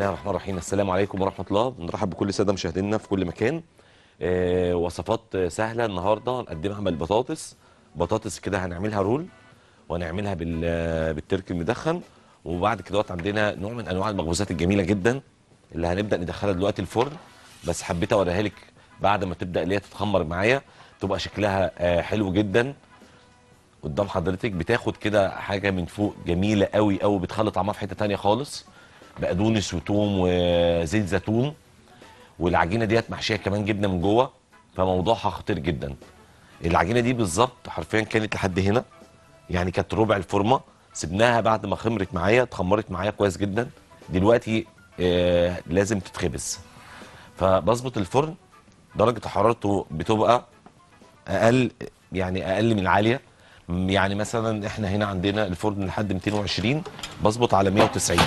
الله الرحمن الرحيم السلام عليكم ورحمة الله بنرحب بكل السادة مشاهدينا في كل مكان آه وصفات سهلة النهاردة نقدمها من البطاطس بطاطس كده هنعملها رول وهنعملها بال- بالترك المدخن وبعد كده وقت عندنا نوع من انواع المخبوزات الجميلة جدا اللي هنبدأ ندخلها دلوقتي الفرن بس حبيت اوريها لك بعد ما تبدأ اللي هي تتخمر معايا تبقى شكلها آه حلو جدا قدام حضرتك بتاخد كده حاجه من فوق جميله قوي قوي بتخلي طعمها في حته تانية خالص بقدونس وتوم وزيت زيتون والعجينه ديت محشيه كمان جبنه من جوه فموضوعها خطير جدا العجينه دي بالظبط حرفيا كانت لحد هنا يعني كانت ربع الفورمه سبناها بعد ما خمرت معايا اتخمرت معايا كويس جدا دلوقتي آه لازم تتخبز فبظبط الفرن درجه حرارته بتبقى اقل يعني اقل من العاليه م- يعني مثلا احنا هنا عندنا الفرن لحد 220 بظبط على 190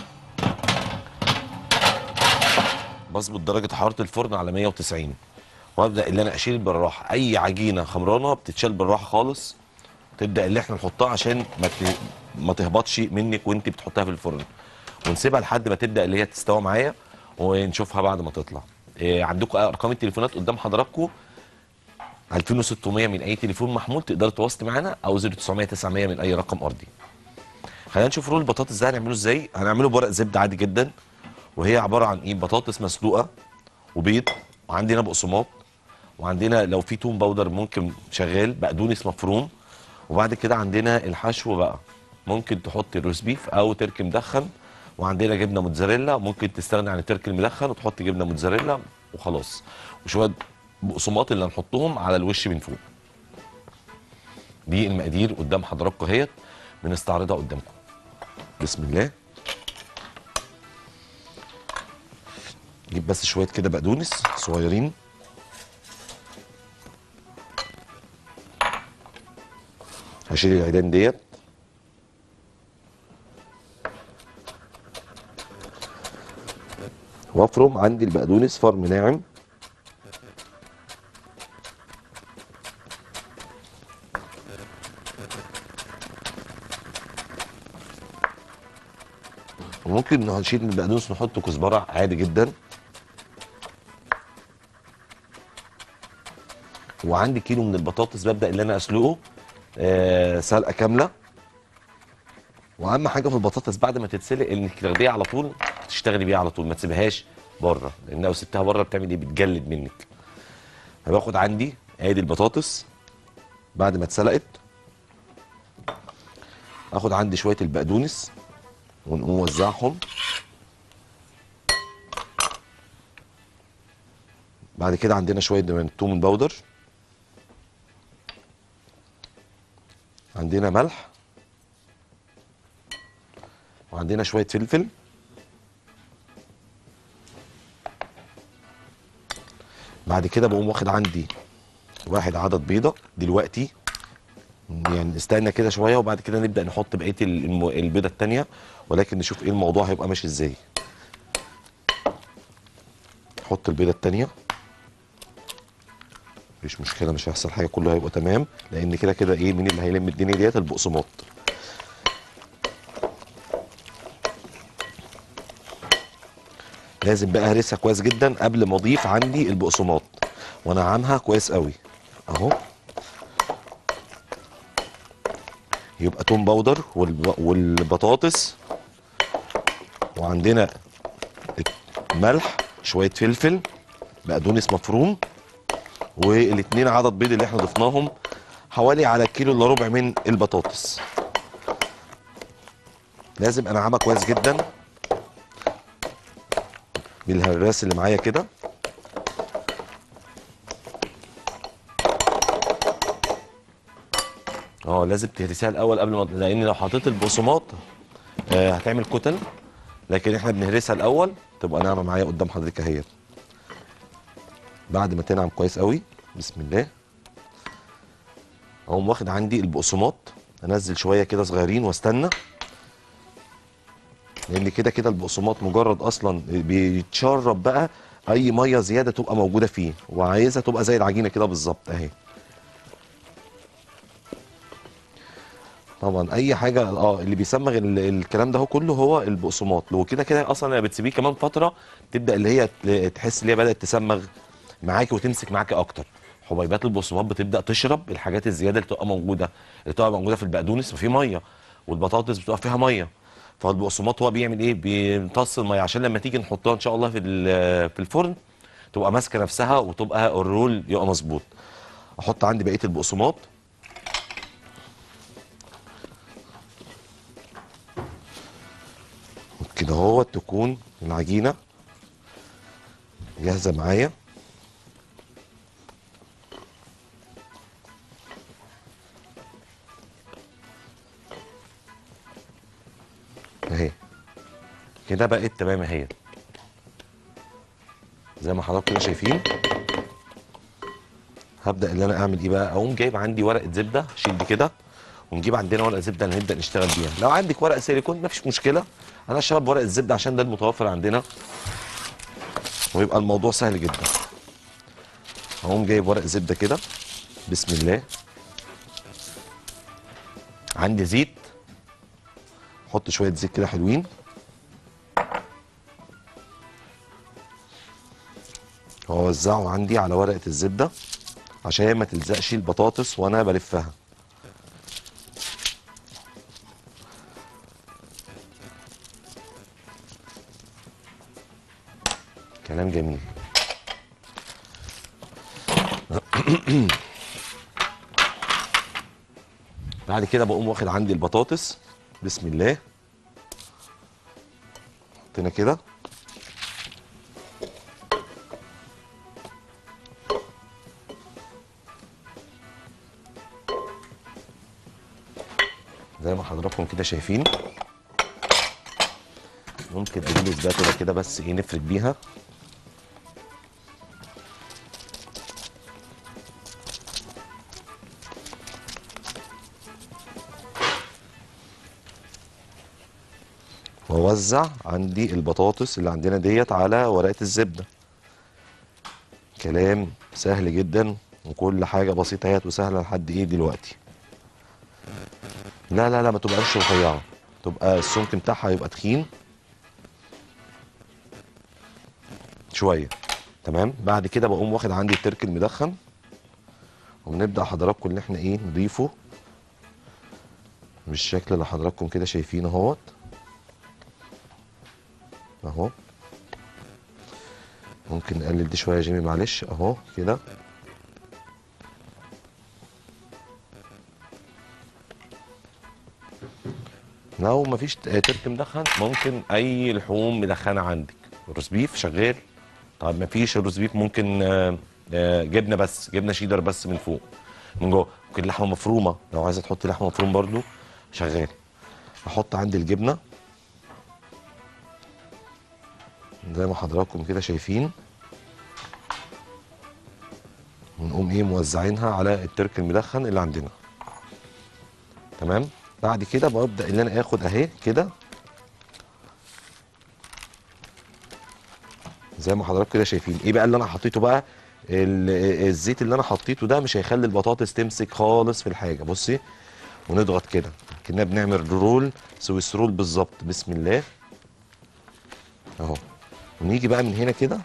بظبط درجه حراره الفرن على 190 وابدا اللي انا اشيل بالراحه اي عجينه خمرانه بتتشال بالراحه خالص تبدا اللي احنا نحطها عشان ما ت- ما تهبطش منك وانت بتحطها في الفرن ونسيبها لحد ما تبدا اللي هي تستوى معايا ونشوفها بعد ما تطلع إيه عندكم ارقام التليفونات قدام حضراتكم 2600 من اي تليفون محمول تقدر تواصل معانا او 0900 900 من اي رقم ارضي خلينا نشوف رول البطاطس ده هنعمله ازاي هنعمله بورق زبده عادي جدا وهي عباره عن ايه بطاطس مسلوقه وبيض وعندنا بقسماط وعندنا لو في توم باودر ممكن شغال بقدونس مفروم وبعد كده عندنا الحشو بقى ممكن تحط روز بيف او ترك مدخن وعندنا جبنه موتزاريلا ممكن تستغني عن الترك المدخن وتحط جبنه موتزاريلا وخلاص وشويه بقسماط اللي هنحطهم على الوش من فوق دي المقادير قدام حضراتكم اهيت بنستعرضها قدامكم بسم الله نجيب بس شويه كده بقدونس صغيرين هشيل العيدان ديت وافرم عندي البقدونس فرم ناعم وممكن نشيل من البقدونس نحط كزبره عادي جدا وعندي كيلو من البطاطس ببدا اللي انا اسلقه آه سلقه كامله واهم حاجه في البطاطس بعد ما تتسلق انك تاخديها على طول تشتغلي بيها على طول ما تسيبهاش بره لان لو سبتها بره بتعمل ايه بتجلد منك فباخد عندي ادي البطاطس بعد ما اتسلقت اخد عندي شويه البقدونس ونقوم نوزعهم بعد كده عندنا شويه من التوم الباودر عندنا ملح وعندنا شويه فلفل بعد كده بقوم واخد عندي واحد عدد بيضه دلوقتي يعني نستنى كده شويه وبعد كده نبدا نحط بقيه الم- البيضه التانيه ولكن نشوف ايه الموضوع هيبقى ماشي ازاي نحط البيضه التانيه مفيش مشكله مش هيحصل حاجه كله هيبقى تمام لان كده كده ايه مين اللي هيلم الدنيا ديت البقسماط لازم بقى اهرسها كويس جدا قبل ما اضيف عندي البقسماط وانعمها كويس قوي اهو يبقى توم باودر والب- والبطاطس وعندنا ملح شويه فلفل بقدونس مفروم والاتنين عدد بيض اللي احنا ضفناهم حوالي على كيلو الا ربع من البطاطس لازم انعمها كويس جدا بالهراس اللي معايا كده اه لازم تهرسيها الاول قبل ما لان لو حطيت البقسماط آه هتعمل كتل لكن احنا بنهرسها الاول تبقى ناعمه معايا قدام حضرتك اهي بعد ما تنعم كويس قوي بسم الله اقوم واخد عندي البقسماط انزل شويه كده صغيرين واستنى لان كده كده البقسماط مجرد اصلا بيتشرب بقى اي ميه زياده تبقى موجوده فيه وعايزها تبقى زي العجينه كده بالظبط اهي طبعا اي حاجه اه اللي بيسمغ ال- الكلام ده هو كله هو البقسماط لو كده كده اصلا لما بتسيبيه كمان فتره تبدا اللي هي ت- تحس ان هي بدات تسمغ معاكي وتمسك معاكي اكتر حبيبات البقسماط بتبدا تشرب الحاجات الزياده اللي بتبقى موجوده اللي بتبقى موجوده في البقدونس ففي ميه والبطاطس بتبقى فيها ميه فالبقسماط هو بيعمل ايه بيمتص الميه عشان لما تيجي نحطها ان شاء الله في ال- في الفرن تبقى ماسكه نفسها وتبقى الرول يبقى مظبوط احط عندي بقيه البقسماط كده هو تكون العجينه جاهزه معايا اهي كده بقت تمام اهي زي ما حضراتكم كده شايفين هبدا ان انا اعمل ايه بقى اقوم جايب عندي ورقه زبده شيل دي كده ونجيب عندنا ورقه زبده اللي نبدا نشتغل بيها لو عندك ورقه سيليكون مفيش مشكله انا اشتغل بورقه الزبده عشان ده المتوفر عندنا ويبقى الموضوع سهل جدا هقوم جايب ورق زبده كده بسم الله عندي زيت احط شويه زيت كده حلوين واوزعه عندي على ورقه الزبده عشان ما تلزقش البطاطس وانا بلفها كلام جميل بعد كده بقوم واخد عندي البطاطس بسم الله حطينا كده زي ما حضراتكم كده شايفين ممكن تجيب سباتولا كده بس ايه نفرد بيها واوزع عندي البطاطس اللي عندنا ديت على ورقه الزبده كلام سهل جدا وكل حاجه بسيطه اهيت وسهله لحد ايه دلوقتي لا لا لا ما تبقاش رفيعه تبقى السمك بتاعها يبقى تخين شويه تمام بعد كده بقوم واخد عندي الترك المدخن ونبدا حضراتكم اللي احنا ايه نضيفه بالشكل اللي حضراتكم كده شايفينه اهوت اهو ممكن نقلل دي شويه يا جيمي معلش اهو كده لو مفيش ترك مدخن ممكن اي لحوم مدخنه عندك روز بيف شغال طب مفيش روز بيف ممكن آه، آه، جبنه بس جبنه شيدر بس من فوق من جوه ممكن لحمه مفرومه لو عايزه تحطي لحمه مفروم برضو شغال احط عندي الجبنه زي ما حضراتكم كده شايفين ونقوم ايه موزعينها على الترك المدخن اللي عندنا تمام بعد كده ببدا ان انا اخد اهي كده زي ما حضراتكم كده شايفين ايه بقى اللي انا حطيته بقى ال- الزيت اللي انا حطيته ده مش هيخلي البطاطس تمسك خالص في الحاجه بصي ونضغط كده كنا بنعمل رول سويس رول بالظبط بسم الله اهو ونيجي بقى من هنا كده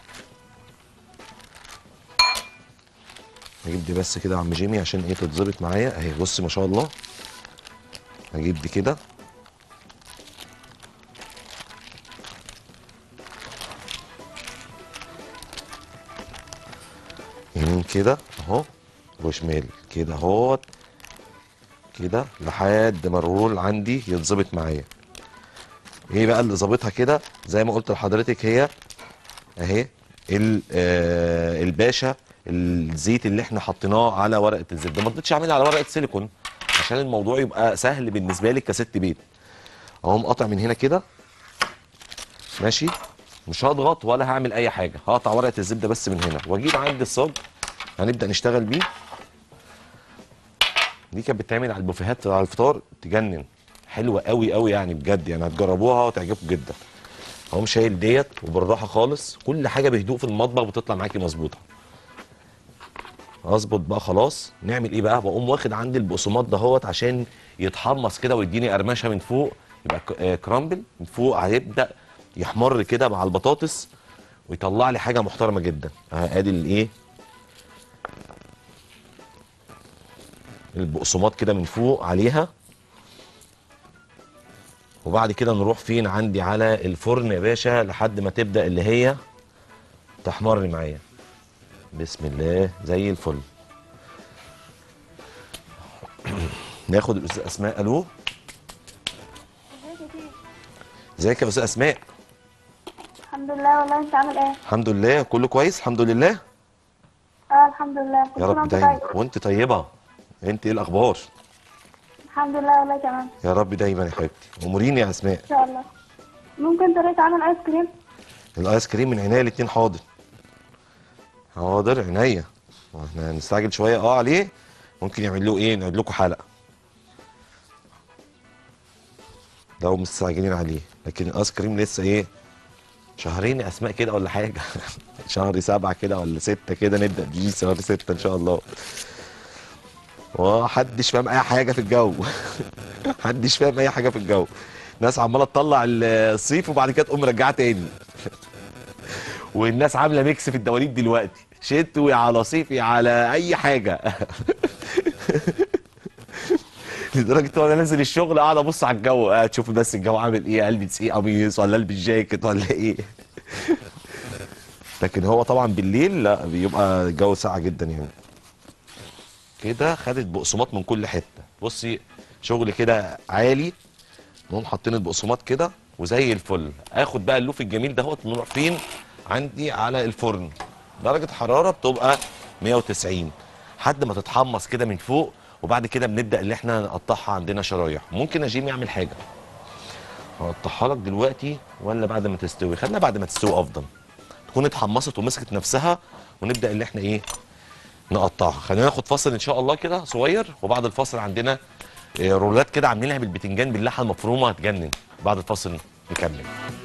نجيب دي بس كده يا عم جيمي عشان ايه تتظبط معايا اهي بصي ما شاء الله هجيب دي كده يمين كده اهو وشمال كده اهوت كده لحد ما الرول عندي يتظبط معايا ايه بقى اللي ظابطها كده زي ما قلت لحضرتك هي اهي ال- آه، الباشا الزيت اللي احنا حطيناه على ورقه الزبده ما رضيتش اعملها على ورقه سيليكون عشان الموضوع يبقى سهل بالنسبه لك كست بيت اقوم قاطع من هنا كده ماشي مش هضغط ولا هعمل اي حاجه هقطع ورقه الزبده بس من هنا واجيب عندي الصاج هنبدا نشتغل بيه دي كانت بتتعمل على البوفيهات على الفطار تجنن حلوه قوي قوي يعني بجد يعني هتجربوها وتعجبكم جدا اقوم شايل ديت وبالراحه خالص كل حاجه بهدوء في المطبخ بتطلع معاكي مظبوطه اظبط بقى خلاص نعمل ايه بقى بقوم واخد عندي البقسماط دهوت عشان يتحمص كده ويديني قرمشه من فوق يبقى ك- آه، كرامبل من فوق هيبدا يحمر كده مع البطاطس ويطلع لي حاجه محترمه جدا آه، ادي الايه البقسماط كده من فوق عليها وبعد كده نروح فين عندي على الفرن يا باشا لحد ما تبدا اللي هي تحمر معايا بسم الله زي الفل ناخد الاستاذ اسماء الو ازيك يا تيجي ازيك يا استاذ اسماء الحمد لله والله انت عامل ايه الحمد لله كله كويس الحمد لله اه الحمد لله كل يا سنة رب وانت دايما طيب. وانت طيبه انت ايه الاخبار الحمد لله والله تمام يا رب دايما يا حبيبتي اموريني يا اسماء ان شاء الله ممكن طريقة عمل ايس كريم الايس كريم من عينيا الاتنين حاضر حاضر عينيا واحنا هنستعجل شويه اه عليه ممكن يعمل له ايه نعمل لكم حلقه لو مستعجلين عليه لكن الايس كريم لسه ايه شهرين يا اسماء كده ولا حاجه شهر سبعة كده ولا ستة كده نبدا بيه شهر ستة ان شاء الله ومحدش فاهم اي حاجه في الجو محدش فاهم اي حاجه في الجو ناس عماله تطلع الصيف وبعد كده تقوم مرجعه تاني والناس عامله ميكس في الدواليب دلوقتي شتوي على صيفي على اي حاجه لدرجه وانا نازل الشغل قاعد ابص على الجو قاعد اشوف بس الجو عامل ايه البس ايه قميص ولا البس جاكيت ولا ايه لكن هو طبعا بالليل لا بيبقى الجو ساقع جدا يعني كده خدت بقسماط من كل حته بصي شغل كده عالي نقوم حاطين البقسماط كده وزي الفل اخد بقى اللوف الجميل دهوت نروح فين عندي على الفرن درجه حراره بتبقى 190 لحد ما تتحمص كده من فوق وبعد كده بنبدا اللي احنا نقطعها عندنا شرايح ممكن اجيم يعمل حاجه هقطعها لك دلوقتي ولا بعد ما تستوي خلينا بعد ما تستوي افضل تكون اتحمصت ومسكت نفسها ونبدا اللي احنا ايه نقطعها خلينا ناخد فاصل ان شاء الله كده صغير وبعد الفاصل عندنا آه، رولات كده عاملينها بالبتنجان باللحمه المفرومه هتجنن بعد الفاصل نكمل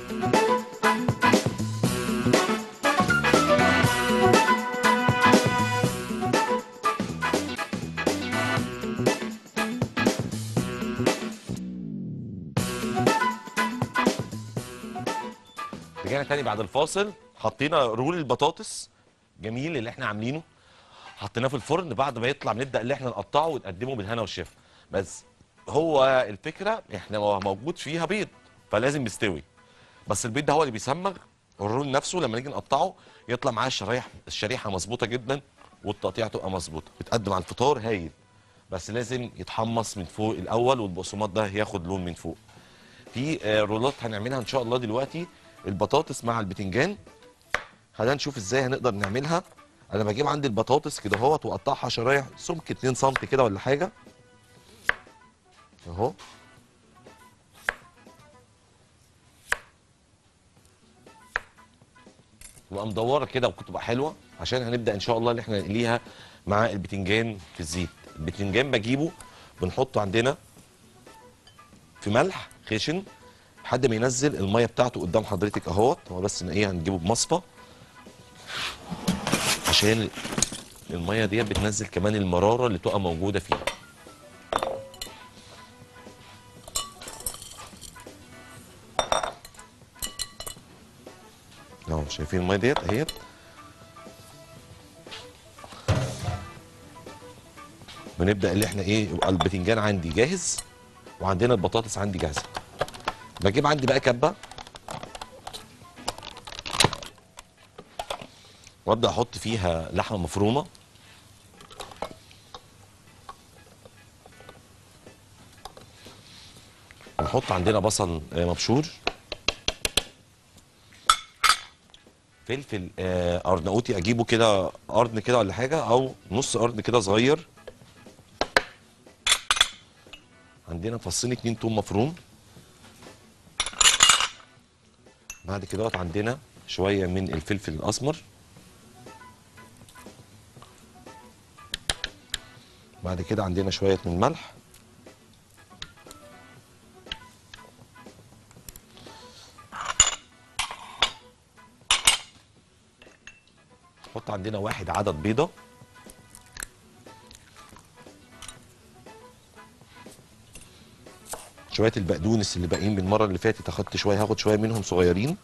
رجعنا تاني بعد الفاصل حطينا رول البطاطس جميل اللي احنا عاملينه حطيناه في الفرن بعد ما يطلع بنبدا اللي احنا نقطعه ونقدمه بالهنا والشفا بس هو الفكره احنا هو موجود فيها بيض فلازم يستوي بس البيض ده هو اللي بيسمغ الرول نفسه لما نيجي نقطعه يطلع معاه الشرايح الشريحه مظبوطه جدا والتقطيع تبقى مظبوطه بتقدم على الفطار هايل بس لازم يتحمص من فوق الاول والبقسماط ده ياخد لون من فوق في آه، رولات هنعملها ان شاء الله دلوقتي البطاطس مع البتنجان خلينا نشوف ازاي هنقدر نعملها انا بجيب عندي البطاطس كده اهوت واقطعها شرايح سمك 2 سم كده ولا حاجه اهو تبقى مدوره كده وتبقى حلوه عشان هنبدا ان شاء الله ان احنا نقليها مع البتنجان في الزيت البتنجان بجيبه بنحطه عندنا في ملح خشن لحد ما ينزل الميه بتاعته قدام حضرتك اهوت هو بس إن ايه هنجيبه بمصفى عشان الميه ديت بتنزل كمان المراره اللي تبقى موجوده فيها اهو شايفين الميه ديت اهيت بنبدا اللي احنا ايه يبقى البتنجان عندي جاهز وعندنا البطاطس عندي جاهزه بجيب عندي بقى كبه وابدا احط فيها لحمه مفرومه ونحط عندنا بصل آه، مبشور فلفل آه، ارناؤوطي اجيبه كده قرن كده ولا حاجه او نص قرن كده صغير عندنا فصين اتنين توم مفروم بعد كده عندنا شويه من الفلفل الاسمر بعد كده عندنا شويه من الملح نحط عندنا واحد عدد بيضه شويه البقدونس اللي باقيين من المره اللي فاتت اخدت شويه هاخد شويه منهم صغيرين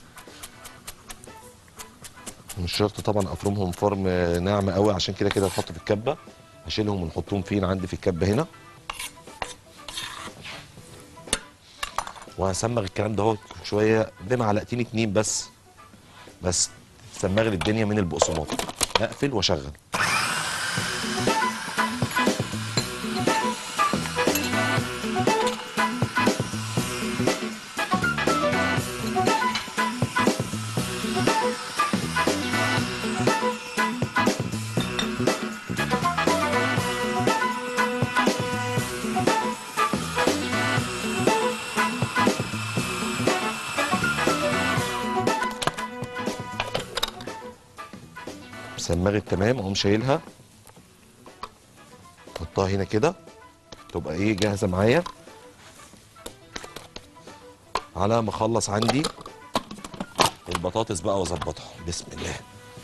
مش شرط طبعا افرمهم فرم ناعم قوي عشان كده كده هتحط في الكبه هشيلهم ونحطهم فين عندي في الكبه هنا وهسمغ الكلام ده هو شويه بمعلقتين اتنين بس بس تسمغ لي الدنيا من البقسماط اقفل واشغل سمغت تمام اقوم شايلها احطها هنا كده تبقى ايه جاهزه معايا على ما اخلص عندي البطاطس بقى واظبطها بسم الله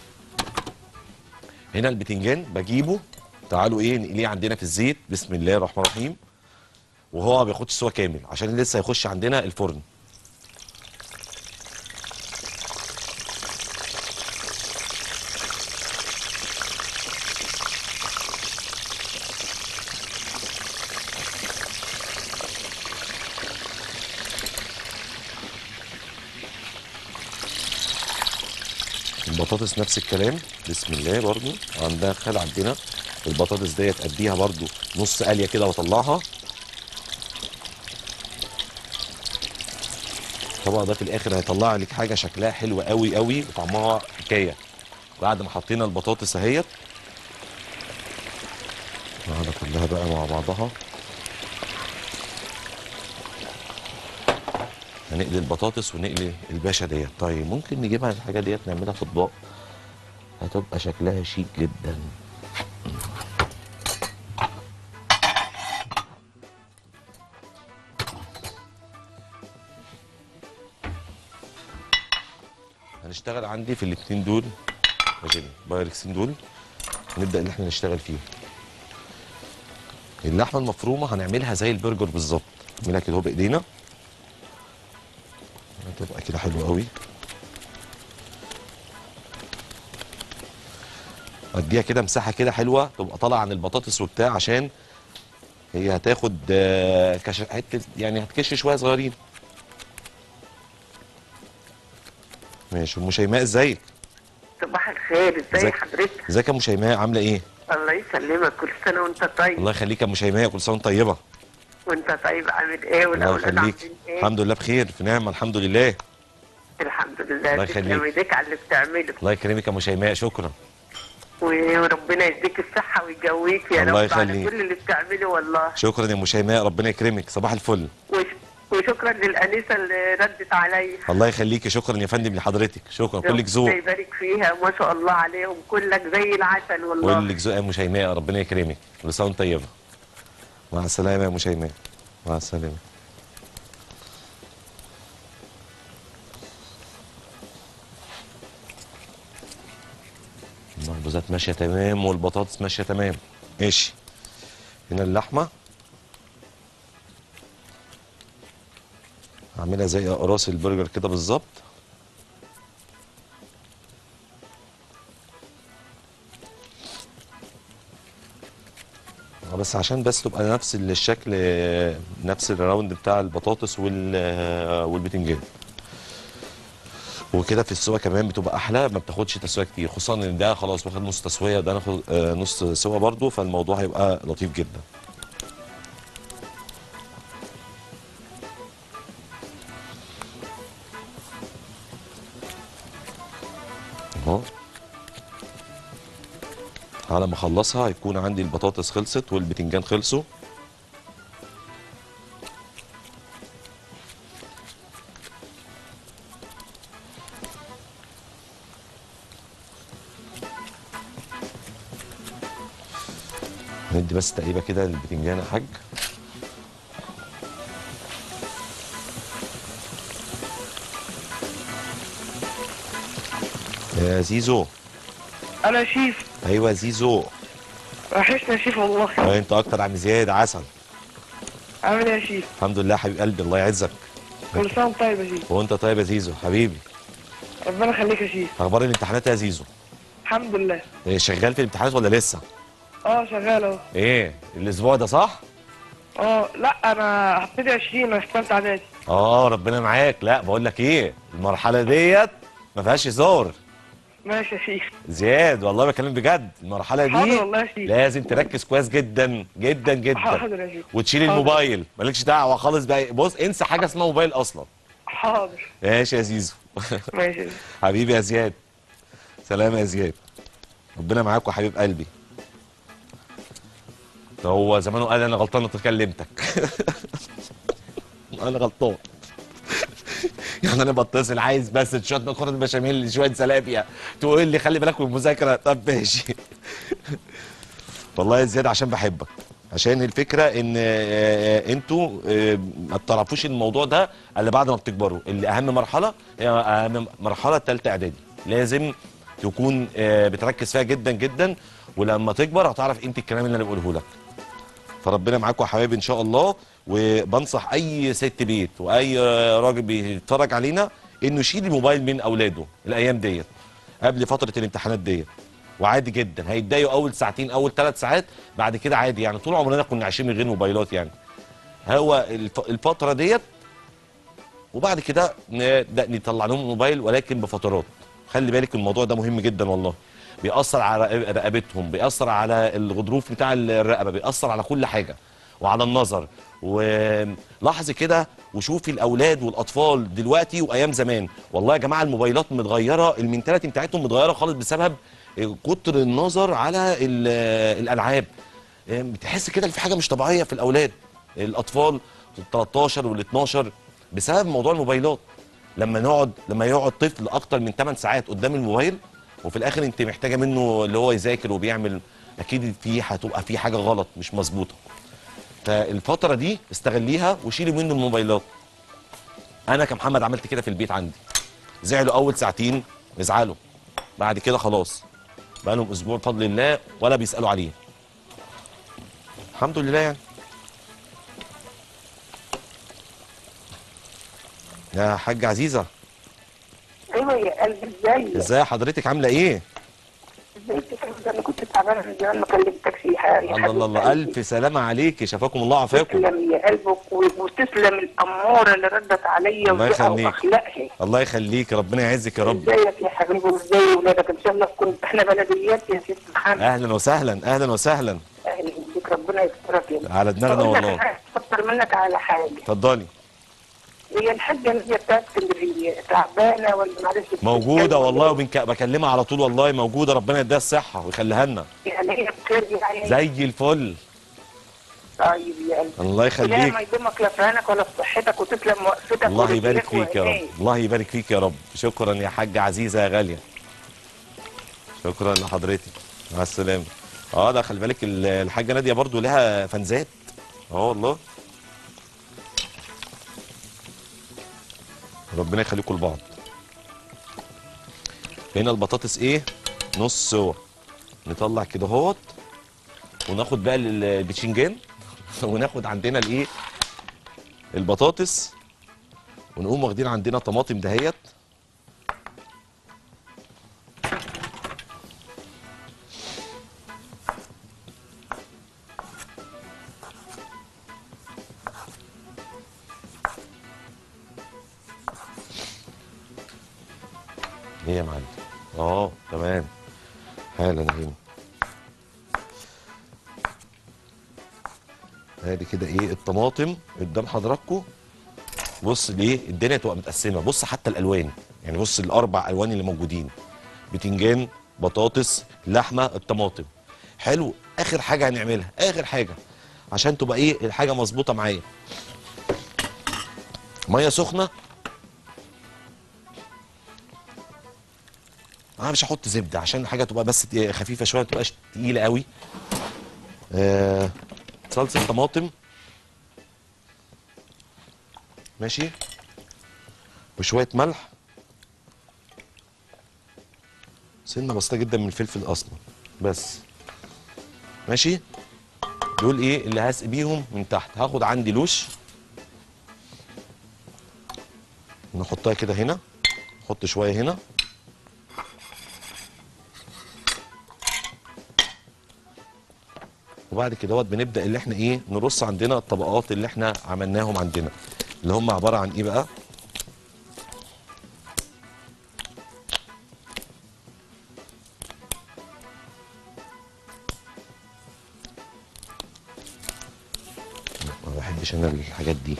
هنا البتنجان بجيبه تعالوا ايه نقليه عندنا في الزيت بسم الله الرحمن الرحيم وهو ما بياخدش سوا كامل عشان لسه هيخش عندنا الفرن البطاطس نفس الكلام بسم الله برضو عندها خل عندنا البطاطس ديت اديها برضو نص قليه كده واطلعها طبعا ده في الاخر هيطلع لك حاجه شكلها حلو قوي قوي وطعمها حكايه بعد ما حطينا البطاطس اهيت نقعد كلها بقى مع بعضها هنقلي البطاطس ونقلي الباشا ديت طيب ممكن نجيبها الحاجه ديت نعملها في اطباق هتبقى شكلها شيك جدا هنشتغل عندي في الاتنين دول ماشي بايركسين دول نبدا ان احنا نشتغل فيهم اللحمه المفرومه هنعملها زي البرجر بالظبط نعملها كده اهو بايدينا هتبقى كده حلوه قوي اديها كده مساحه كده حلوه تبقى طالعه عن البطاطس وبتاع عشان هي هتاخد آه، كش حته يعني هتكش شويه صغيرين ماشي ام شيماء ازيك صباح الخير ازي ازيك؟ حضرتك ازيك يا ام شيماء عامله ايه الله يسلمك كل سنه وانت طيب الله يخليك يا ام شيماء كل سنه وانت طيبه وانت طيب عامل ايه الله والاولاد يخليك عاملين ايه الحمد لله بخير في نعمه الحمد لله الحمد لله الله تسلم يخليك. ايديك على اللي بتعمله الله يكرمك يا ام شيماء شكرا وربنا يديك الصحه ويجويك يا الله رب على يخليك. كل اللي بتعمله والله شكرا يا ام شيماء ربنا يكرمك صباح الفل وش وشكرا للانسه اللي ردت عليا الله يخليكي شكرا يا فندم لحضرتك شكرا كلك ربنا ذوق يبارك فيها ما شاء الله عليهم كلك زي العسل والله كلك ذوق يا ام شيماء ربنا يكرمك كل سنه وانت طيبه مع السلامه يا ام شيماء مع السلامه المخبوزات ماشيه تمام والبطاطس ماشيه تمام ماشي هنا اللحمه هعملها زي اقراص البرجر كده بالظبط آه، بس عشان بس تبقى نفس الشكل آه، نفس الراوند بتاع البطاطس وال آه، والبتنجان وكده في السوا كمان بتبقى احلى ما بتاخدش تسويه كتير خصوصا ان ده خلاص واخد نص تسويه وده ناخد آه، نص سوا برضو فالموضوع هيبقى لطيف جدا اهو على ما اخلصها هيكون عندي البطاطس خلصت والبتنجان خلصوا ندي بس تقريبا كده للبتنجان يا حاج يا زيزو انا شيف ايوه زيزو وحشنا شيف والله آه، انت اكتر عم زياد عسل عامل ايه يا شيخ؟ الحمد لله حبيب قلبي الله يعزك كل سنة وانت طيب يا شيخ وانت طيب يا زيزو حبيبي ربنا يخليك يا شيخ اخبار الامتحانات يا زيزو الحمد لله إيه شغال في الامتحانات ولا لسه اه شغال اهو ايه الاسبوع ده صح اه لا انا هبتدي 20 انا في ثالثة اعدادي اه ربنا معاك لا بقول لك ايه المرحله ديت ما فيهاش هزار ماشي يا شيخ زياد والله بكلم بجد المرحله دي حاضر والله يا شيخ لازم تركز كويس جدا جدا جدا حاضر يا شيخ وتشيل حاضر. الموبايل مالكش دعوه خالص بقى بص انسى حاجه اسمها موبايل اصلا حاضر ماشي يا زيزو ماشي يا شيخ. حبيبي يا زياد سلام يا زياد ربنا معاك وحبيب قلبي ده هو زمانه قال انا غلطان انت كلمتك انا غلطان يعني انا بتصل عايز بس شويه مكرونه بشاميل شويه زلابيا تقول لي خلي بالك من المذاكره طب ماشي والله يا زياد عشان بحبك عشان الفكره ان آه، آه، انتوا آه، ما بتعرفوش الموضوع ده الا بعد ما بتكبروا اللي اهم مرحله هي اهم مرحله الثالثه اعدادي لازم تكون آه، بتركز فيها جدا جدا ولما تكبر هتعرف قيمه الكلام اللي انا بقوله لك فربنا معاكم يا حبايبي ان شاء الله وبنصح اي ست بيت واي راجل بيتفرج علينا انه يشيل الموبايل من اولاده الايام ديت قبل فتره الامتحانات ديت وعادي جدا هيتضايقوا اول ساعتين اول ثلاث ساعات بعد كده عادي يعني طول عمرنا كنا عايشين من غير موبايلات يعني هو الف- الفتره ديت وبعد كده نبدا نطلع لهم الموبايل ولكن بفترات خلي بالك الموضوع ده مهم جدا والله بيأثر على رقب- رقبتهم بيأثر على الغضروف بتاع الرقبه بيأثر على كل حاجه وعلى النظر ولاحظي كده وشوفي الاولاد والاطفال دلوقتي وايام زمان والله يا جماعه الموبايلات متغيره المنتاليتي بتاعتهم متغيره خالص بسبب كتر النظر على ال- الالعاب بتحس كده إن في حاجه مش طبيعيه في الاولاد الاطفال ال 13 وال 12 بسبب موضوع الموبايلات لما نقعد لما يقعد طفل اكتر من 8 ساعات قدام الموبايل وفي الاخر انت محتاجه منه اللي هو يذاكر وبيعمل اكيد في هتبقى في حاجه غلط مش مظبوطه فالفتره دي استغليها وشيلي منه الموبايلات انا كمحمد عملت كده في البيت عندي زعلوا اول ساعتين يزعلوا بعد كده خلاص بقى لهم اسبوع بفضل الله ولا بيسالوا عليه الحمد لله يعني يا حاجة عزيزة ايوه يا قلبي ازاي ازاي حضرتك عاملة ايه؟ ازاي ده انا كنت تعبانه من زمان ما كلمتكش يا حبيبي الله الله الله ألف سلامة عليك شفاكم الله عافاكم تسلم يا قلبك و- وتسلم الاموره اللي ردت عليا الله وذوقها يخليك. واخلاقها الله يخليك ربنا يعزك يا رب ازيك يا حبيبي وازاي ولادك ان شاء الله تكون احنا بلديات يا ست محمد أهلا وسهلا أهلا وسهلا اهلا بيك ربنا يسترك يا ابني. على دماغنا بقول لك والله حاجة، افكر منك على حاجه اتفضلي هي الحاجه اللي هي بتاعت اسكندريه تعبانه ولا معلش موجودة والله وبكلمها على طول والله موجودة ربنا يديها الصحة ويخليها لنا يعني هي بخير يعني زي الفل طيب يا قلبي الله لا يخليك ما يدومك لا في عينك ولا في صحتك وتسلم وقفتك الله يبارك ورجليك فيك يا رب وعينيك. الله يبارك فيك يا رب شكرا يا حاجة عزيزة يا غالية شكرا لحضرتك مع السلامة اه ده خلي بالك ال- الحاجة نادية برضو لها فانزات اه والله ربنا يخليكم لبعض هنا البطاطس ايه نص سوا نطلع كده اهوت وناخد بقى ال- البتشنجان وناخد عندنا الايه البطاطس ونقوم واخدين عندنا طماطم دهيت ايه يا معلم اه تمام حالا هنا ادي كده ايه الطماطم قدام حضراتكم بص ليه الدنيا تبقى متقسمه بص حتى الالوان يعني بص الاربع الوان اللي موجودين بتنجان بطاطس لحمه الطماطم حلو اخر حاجه هنعملها اخر حاجه عشان تبقى ايه الحاجه مظبوطه معايا ميه سخنه انا مش هحط زبده عشان الحاجه تبقى بس ت- خفيفه شويه ما تبقاش تقيله قوي آه صلصه طماطم ماشي وشويه ملح سنه بسيطه جدا من الفلفل الاسمر بس ماشي دول ايه اللي هسقي بيهم من تحت هاخد عندي لوش نحطها كده هنا نحط شويه هنا وبعد كده دوت بنبدا اللي احنا ايه نرص عندنا الطبقات اللي احنا عملناهم عندنا اللي هم عباره عن ايه بقى ما بحبش انا الحاجات دي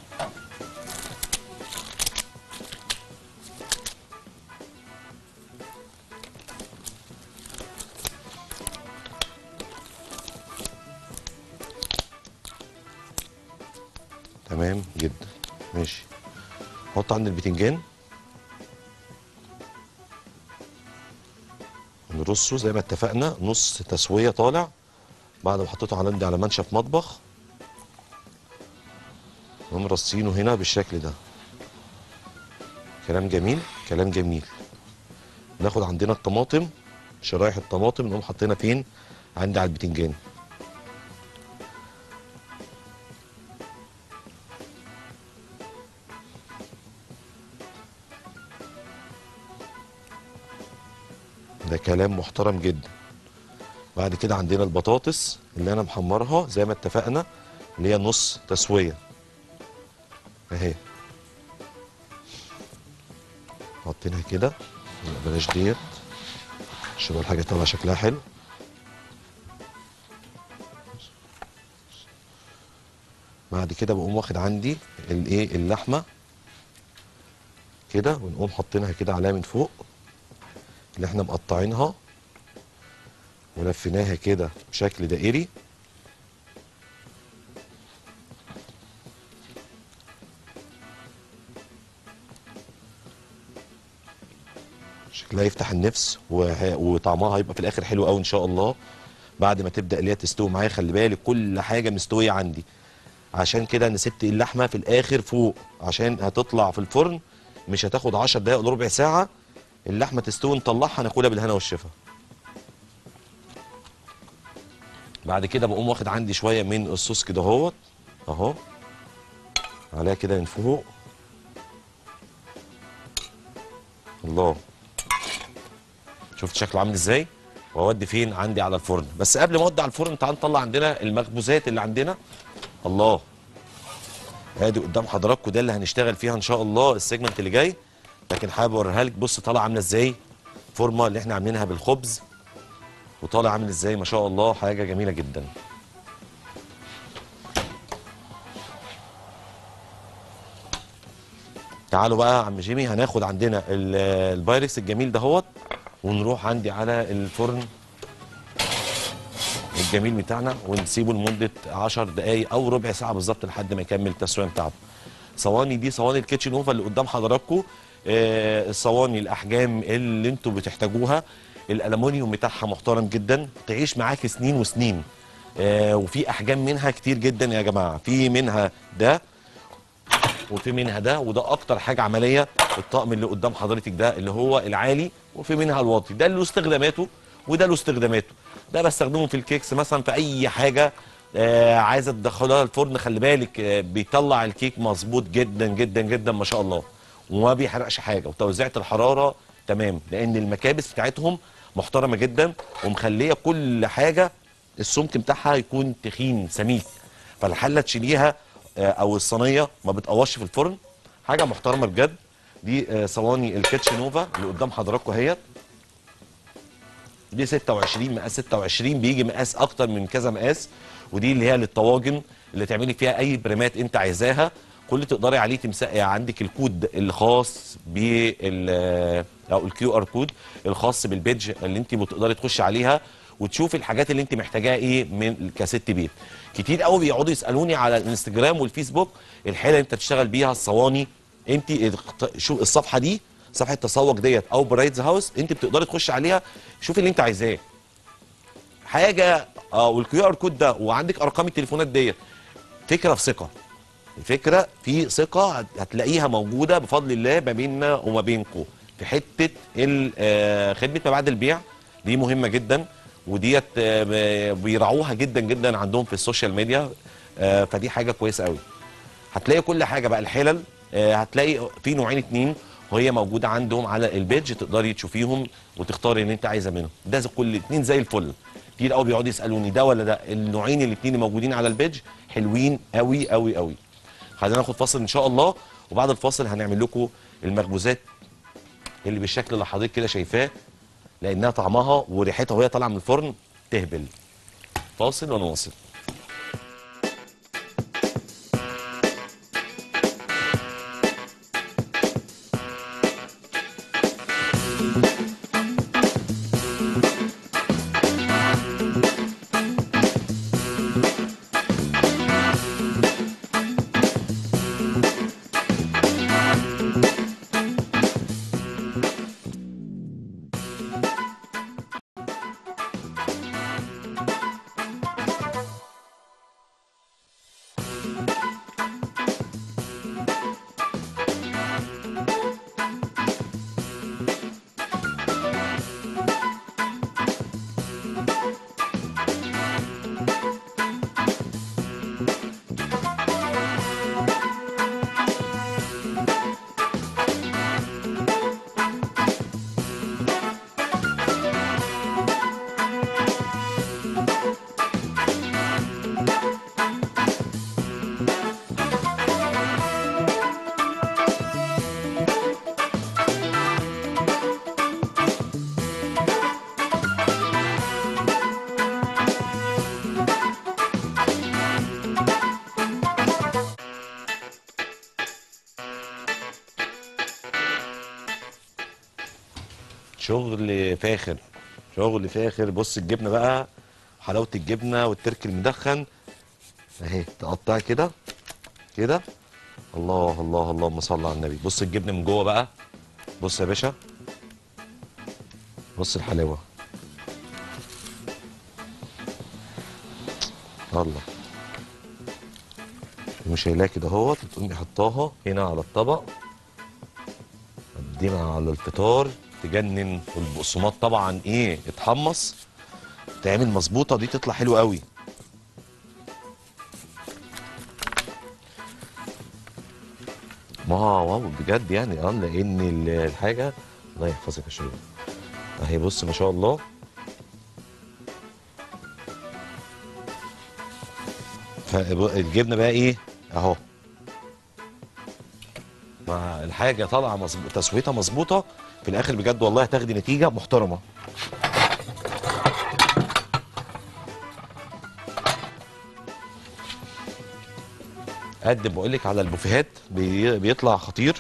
تمام جدا ماشي حط عند البتنجان نرصه زي ما اتفقنا نص تسويه طالع بعد ما حطيته على عندي على منشف مطبخ ونرصينه هنا بالشكل ده كلام جميل كلام جميل ناخد عندنا الطماطم شرايح الطماطم نقوم حاطينها فين عندي على البتنجان ده كلام محترم جدا بعد كده عندنا البطاطس اللي انا محمرها زي ما اتفقنا اللي هي نص تسويه اهي حاطينها كده لا، بلاش ديت عشان الحاجه طالعه شكلها حلو بعد كده بقوم واخد عندي الايه اللحمه كده ونقوم حاطينها كده عليها من فوق اللي احنا مقطعينها ولفيناها كده بشكل دائري شكلها يفتح النفس وه- وطعمها هيبقى في الاخر حلو قوي ان شاء الله بعد ما تبدا اللي هي تستوي معايا خلي بالك كل حاجه مستويه عندي عشان كده انا سبت اللحمه في الاخر فوق عشان هتطلع في الفرن مش هتاخد 10 دقائق ولا ربع ساعه اللحمه تستوي نطلعها ناكلها بالهنا والشفا بعد كده بقوم واخد عندي شويه من الصوص كده اهوت اهو عليها كده من فوق الله شفت شكله عامل ازاي واودي فين عندي على الفرن بس قبل ما اودي على الفرن تعال نطلع عندنا المخبوزات اللي عندنا الله ادي قدام حضراتكم ده اللي هنشتغل فيها ان شاء الله السيجمنت اللي جاي لكن حابب اوريها لك بص طالعه عامله ازاي فورمه اللي احنا عاملينها بالخبز وطالع عامل ازاي ما شاء الله حاجه جميله جدا تعالوا بقى يا عم جيمي هناخد عندنا ال- البايركس الجميل دهوت ونروح عندي على الفرن الجميل بتاعنا ونسيبه لمده 10 دقائق او ربع ساعه بالظبط لحد ما يكمل التسويه بتاعته صواني دي صواني الكيتشن اوفا اللي قدام حضراتكم آه الصواني الاحجام اللي انتوا بتحتاجوها الالومنيوم بتاعها محترم جدا تعيش معاك سنين وسنين آه وفي احجام منها كتير جدا يا جماعه في منها ده وفي منها ده وده اكتر حاجه عمليه الطقم اللي قدام حضرتك ده اللي هو العالي وفي منها الواطي ده له استخداماته وده له استخداماته ده بستخدمه في الكيكس مثلا في اي حاجه آه عايزه تدخلها الفرن خلي بالك آه بيطلع الكيك مظبوط جدا جدا جدا ما شاء الله وما بيحرقش حاجه وتوزيعه الحراره تمام لان المكابس بتاعتهم محترمه جدا ومخليه كل حاجه السمك بتاعها يكون تخين سميك فالحله تشيليها آه، او الصينيه ما بتقواش في الفرن حاجه محترمه بجد دي آه، صواني الكيتش نوفا اللي قدام حضراتكم اهيت دي 26 مقاس 26 بيجي مقاس اكتر من كذا مقاس ودي اللي هي للطواجن اللي تعملي فيها اي بريمات انت عايزاها كل اللي تقدري عليه تمسقي عندك الكود الخاص بال او الكيو ار كود الخاص بالبيدج اللي انت بتقدري تخشي عليها وتشوفي الحاجات اللي انت محتاجاها ايه من كست بيت كتير قوي بيقعدوا يسالوني على الانستجرام والفيسبوك الحاله اللي انت تشتغل بيها الصواني انت اخت- شو الصفحه دي صفحه تسوق ديت او برايتز هاوس انت بتقدري تخشي عليها شوفي اللي انت عايزاه حاجه اه والكيو ار كود ده وعندك ارقام التليفونات ديت فكره في ثقه الفكره في ثقه هت- هتلاقيها موجوده بفضل الله ما بيننا وما بينكم في حته ال- آه، خدمه ما بعد البيع دي مهمه جدا وديت آه، ب- بيراعوها جدا جدا عندهم في السوشيال ميديا آه، فدي حاجه كويسه قوي هتلاقي كل حاجه بقى الحلل آه، هتلاقي في نوعين اتنين وهي موجوده عندهم على البيج تقدري تشوفيهم وتختاري اللي انت عايزه منهم ده زي كل اتنين زي الفل كتير قوي بيقعدوا يسالوني ده ولا ده النوعين الاتنين اللي موجودين على البيج حلوين قوي قوي قوي خلينا ناخد فاصل ان شاء الله وبعد الفاصل هنعمل لكم المخبوزات اللي بالشكل اللي حضرتك كده شايفاه لانها طعمها وريحتها وهي طالعه من الفرن تهبل فاصل ونواصل شغل فاخر شغل فاخر بص الجبنه بقى حلاوه الجبنه والترك المدخن اهي تقطعي كده كده الله الله اللهم صل على النبي بص الجبنه من جوه بقى بص يا باشا بص الحلاوه الله تقومي شايلاها كده اهوت وتقومي حطاها هنا على الطبق قدمها على الفطار تجنن والبقسماط طبعا ايه اتحمص تعمل مظبوطه دي تطلع حلوه قوي ما واو بجد يعني اه لان ال- الحاجه الله يحفظك يا شباب اهي بص ما شاء الله فالجبنه بقى ايه اهو مع الحاجه طالعه مظبوط تسويتها مظبوطه في الاخر بجد والله هتاخدي نتيجه محترمه قدم بقول لك على البوفيهات بي- بيطلع خطير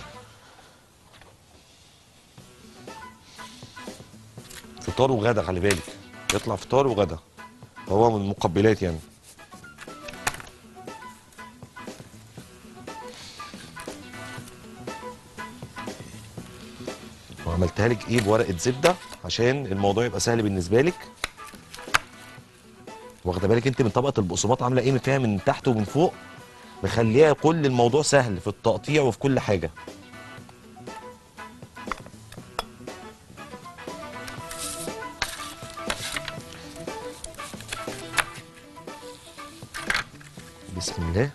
فطار وغدا خلي بالك يطلع فطار وغدا هو من المقبلات يعني وعملتها لك ايه بورقه زبده عشان الموضوع يبقى سهل بالنسبه لك واخده بالك انت من طبقه البقسماط عامله ايه فيها من تحت ومن فوق مخليها كل الموضوع سهل في التقطيع وفي كل حاجه بسم الله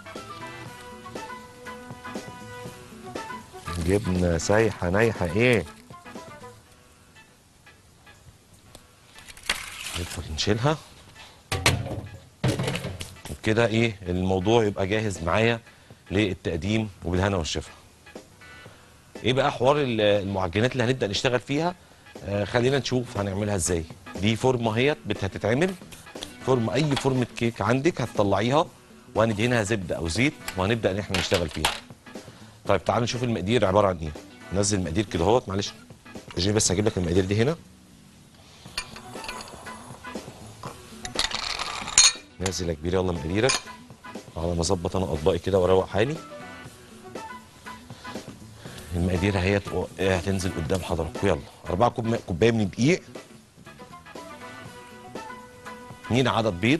جبنه سايحه نايحه ايه ندخل نشيلها وبكده ايه الموضوع يبقى جاهز معايا للتقديم وبالهنا والشفا ايه بقى حوار ال- المعجنات اللي هنبدا نشتغل فيها آه خلينا نشوف هنعملها ازاي دي فورمه اهيت بت- هتتعمل فورمه اي فورمه كيك عندك هتطلعيها وهندهنها زبده او زيت وهنبدا ان احنا نشتغل فيها طيب تعالوا نشوف المقادير عباره عن ايه نزل المقادير كده اهوت معلش اجي بس هجيب لك المقادير دي هنا نازل يا كبير يلا مقاديرك على ما اظبط انا اطباقي كده واروق حالي المقادير اهي هت- هتنزل قدام حضراتكم يلا 4 كوب كوبايه من الدقيق 2 عدد بيض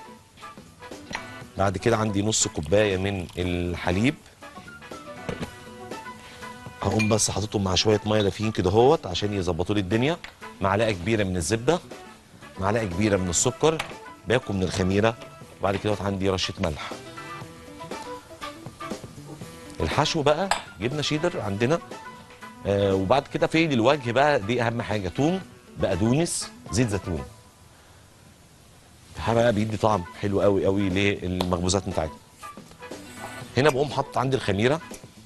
بعد كده عندي نص كوبايه من الحليب هقوم بس حاططهم مع شويه ميه دافيين كده اهوت عشان يظبطوا لي الدنيا معلقه كبيره من الزبده معلقه كبيره من السكر باكو من الخميره وبعد كده عندي رشه ملح الحشو بقى جبنه شيدر عندنا آه وبعد كده في الوجه بقى دي اهم حاجه توم بقدونس زيت زيتون ده بقى بيدي طعم حلو قوي قوي للمخبوزات بتاعتنا هنا بقوم حاطط عندي الخميره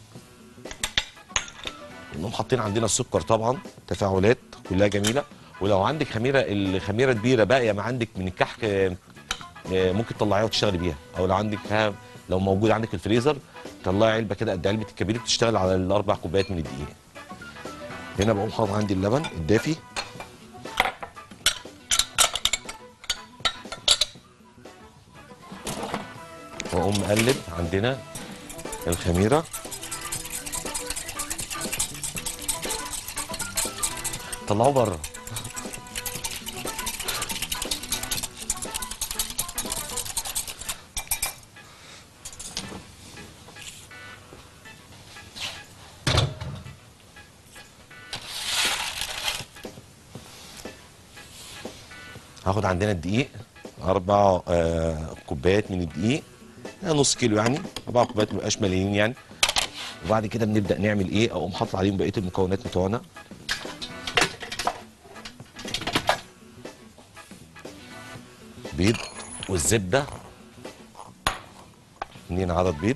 نقوم حاطين عندنا السكر طبعا تفاعلات كلها جميله ولو عندك خميره الخميره كبيره باقيه ما عندك من الكحك آه، آه، ممكن تطلعيها وتشتغلي بيها او لو عندك ها لو موجود عندك في الفريزر طلعي علبه كده قد علبه الكبير بتشتغل على الاربع كوبايات من الدقيق هنا بقوم حاطط عندي اللبن الدافي واقوم مقلب عندنا الخميره طلعوه بره هاخد عندنا الدقيق أربع آه كوبايات من الدقيق يعني نص كيلو يعني أربع كوبايات مبقاش مليانين يعني وبعد كده بنبدأ نعمل إيه أقوم حاطط عليهم بقية المكونات بتوعنا بيض والزبدة اتنين عدد بيض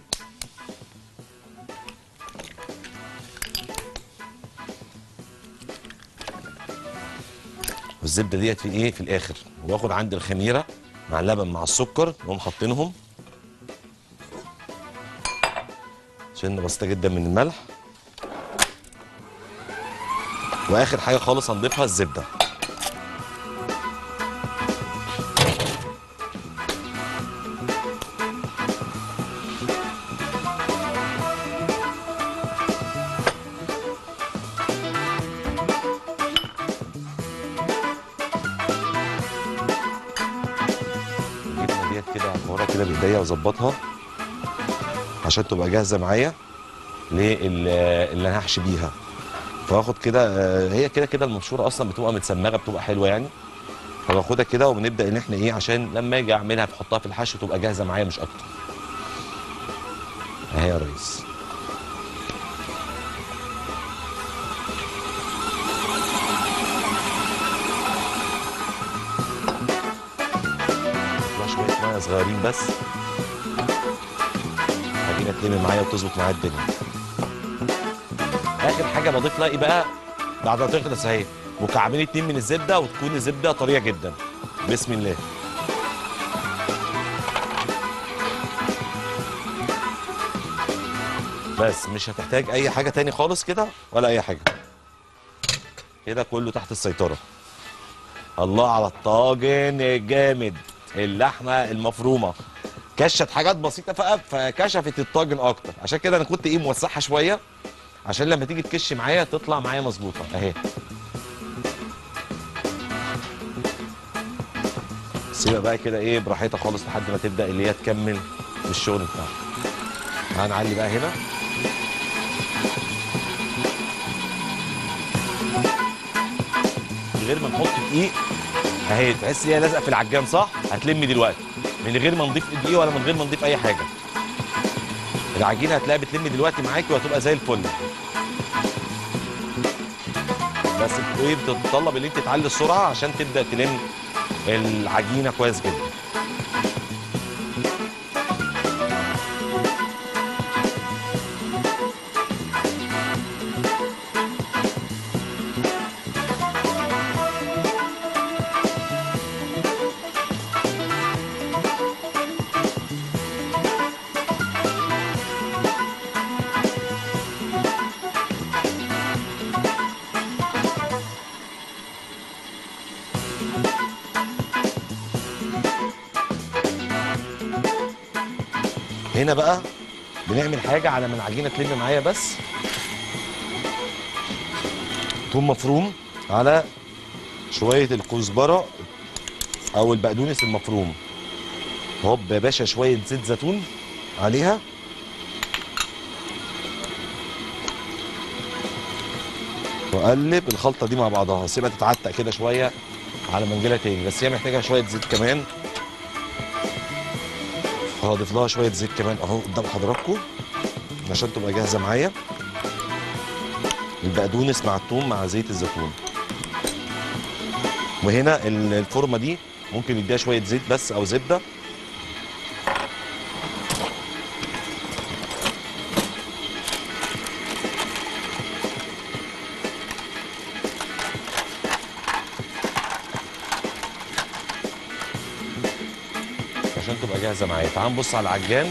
والزبده ديت في ايه في الاخر واخد عندي الخميره مع اللبن مع السكر واقوم حاطينهم سنه بسيطه جدا من الملح واخر حاجه خالص هنضيفها الزبده الجبنه ديت كده هفورها كده بايديا واظبطها عشان تبقى جاهزه معايا لل- اللي انا هحشي بيها فاخد كده آه، هي كده كده المبشوره اصلا بتبقى متسمغه بتبقى حلوه يعني فباخدها كده وبنبدا ان احنا ايه عشان لما اجي اعملها بحطها في الحشو تبقى جاهزه معايا مش اكتر اهي يا ريس لا شويه ميه صغيرين بس عجينه تلم معايا وتظبط معايا الدنيا اخر حاجه بضيف لها ايه بقى بعد ما تخلص اهي مكعبين اتنين من الزبده وتكون الزبده طريه جدا بسم الله بس مش هتحتاج اي حاجه تاني خالص كده ولا اي حاجه كده كله تحت السيطره الله على الطاجن الجامد اللحمه المفرومه كشت حاجات بسيطه فقط فكشفت الطاجن اكتر عشان كده انا كنت ايه موسعها شويه عشان لما تيجي تكش معايا تطلع معايا مظبوطه اهي سيبها بقى كده ايه براحتها خالص لحد ما تبدا اللي هي تكمل الشغل بتاعها هنعلي بقى هنا من غير ما نحط دقيق اهي تحس هي لازقه في العجان صح هتلم دلوقتي من غير ما نضيف دقيق ولا من غير ما نضيف اي حاجه العجينه هتلاقيها بتلم دلوقتي معاكي وهتبقى زي الفل بس ايه بتتطلب ان انت تعلي السرعه عشان تبدا تلم العجينه كويس جدا هنا بقى بنعمل حاجه على ما العجينه تلم معايا بس ثوم مفروم على شويه الكزبره او البقدونس المفروم هوب يا باشا شويه زيت زيتون عليها واقلب الخلطه دي مع بعضها سيبها تتعتق كده شويه على ما نجيلها تاني بس هي محتاجه شويه زيت كمان هضيف لها شويه زيت كمان اهو قدام حضراتكم عشان تبقى جاهزه معايا البقدونس مع الثوم مع زيت الزيتون وهنا ال- الفورمه دي ممكن نديها شويه زيت بس او زبده عشان تبقى جاهزه معايا تعال نبص على العجان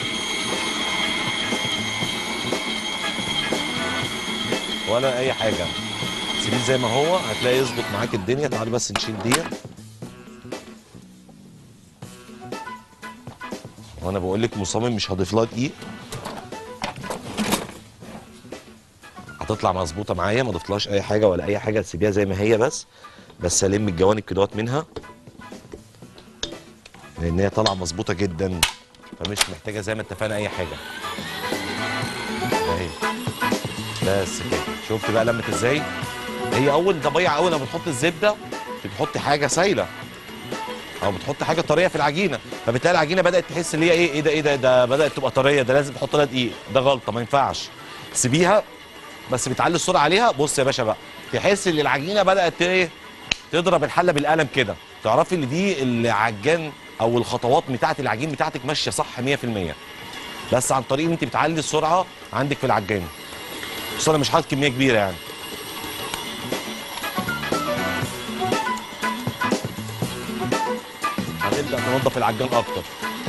ولا اي حاجه سيبيه زي ما هو هتلاقي يظبط معاك الدنيا تعالى بس نشيل دي وانا بقول لك مصمم مش هضيف لها دقيق هتطلع مظبوطه معايا ما ضفتلهاش اي حاجه ولا اي حاجه تسيبيها زي ما هي بس بس الم الجوانب كدهوت منها لان هي طالعه مظبوطه جدا فمش محتاجه زي ما اتفقنا اي حاجه اهي بس كده شفت بقى لمت ازاي هي اول ضبيعه اول لما بتحط الزبده بتحط حاجه سايله او بتحط حاجه طريه في العجينه فبتلاقي العجينه بدات تحس اللي هي ايه ايه ده ايه ده ده بدات تبقى طريه ده لازم تحط لها دقيق ده غلطه ما ينفعش سيبيها بس بتعلي السرعه عليها بص يا باشا بقى تحس ان العجينه بدات ايه تضرب الحله بالقلم كده تعرفي ان دي العجان او الخطوات بتاعه العجين بتاعتك ماشيه صح 100% بس عن طريق ان انت بتعلي السرعه عندك في العجان بس انا مش حاطط كميه كبيره يعني هنبدا ننضف العجان اكتر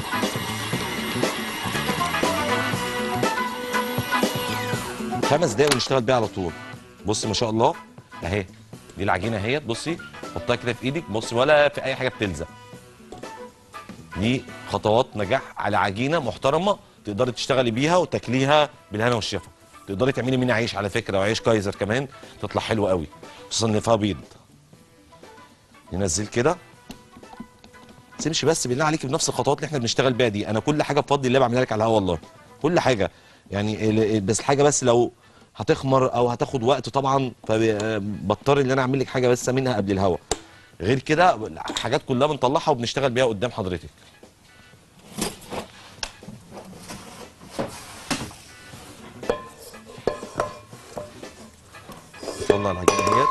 خمس دقايق ونشتغل بيها على طول بص ما شاء الله اهي دي العجينه اهيت بصي حطها كده في ايدك بصي ولا في اي حاجه بتلزق دي خطوات نجاح على عجينه محترمه تقدري تشتغلي بيها وتاكليها بالهنا والشفا تقدري تعملي منها عيش على فكره وعيش كايزر كمان تطلع حلوه قوي خصوصا ان فيها بيض ننزل كده تمشي بس بالله عليك بنفس الخطوات اللي احنا بنشتغل بيها دي انا كل حاجه بفضل الله بعملها لك على الهوا والله كل حاجه يعني ال- بس الحاجه بس لو هتخمر او هتاخد وقت طبعا فبضطر ان انا اعمل لك حاجه بس منها قبل الهوا غير كده حاجات كلها بنطلعها وبنشتغل بيها قدام حضرتك طلع العجينه اهيت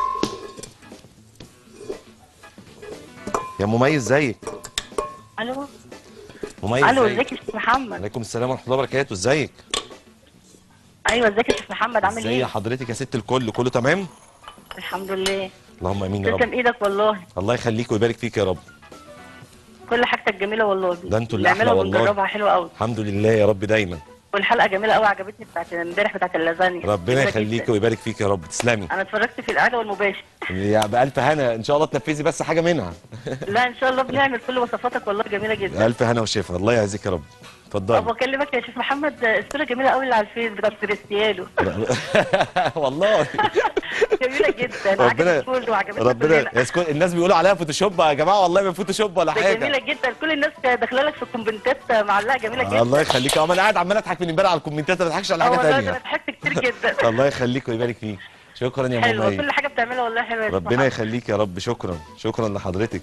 يا مميز زيك الو مميز الو زيك ازيك يا شيخ محمد عليكم السلام ورحمه الله وبركاته ازيك ايوه ازيك يا شيخ محمد عامل ازي ايه حضرتك يا ست الكل كله تمام الحمد لله اللهم امين يا رب تسلم ايدك والله الله يخليك ويبارك فيك يا رب كل حاجتك جميله والله ده انتوا اللي بنعملها أحلى والله. وبنجربها حلوه قوي الحمد لله يا رب دايما والحلقه جميله قوي عجبتني بتاعت امبارح بتاعت اللازانيا ربنا جميلة يخليك جداً. ويبارك فيك يا رب تسلمي انا اتفرجت في الاعاده والمباشر يا بألف هنا ان شاء الله تنفذي بس حاجه منها لا ان شاء الله بنعمل كل وصفاتك والله جميله جدا الف هنا وشفا الله يعزك يا رب طب اتفضلي بكلمك يا شيخ محمد الصوره جميله قوي اللي على الفيس بتاعت كريستيانو والله جميله جدا ربنا عجبت كله وعجبتنا ربنا كلنا يسكن الناس بيقولوا عليها فوتوشوب يا جماعه والله ما فوتوشوب ولا ده حاجه جميله جدا كل الناس داخله لك في الكومنتات معلقه جميله جدا الله يخليك اه ما انا قاعد عمال اضحك من امبارح على الكومنتات ما بضحكش على اه حاجه والله ده انا ثانيه ضحكت كتير جدا الله يخليك ويبارك فيك شكرا يا حلوه ماما كل حاجه بتعملها والله حلوه يا شيخ ربنا محمد. يخليك يا رب شكرا شكرا لحضرتك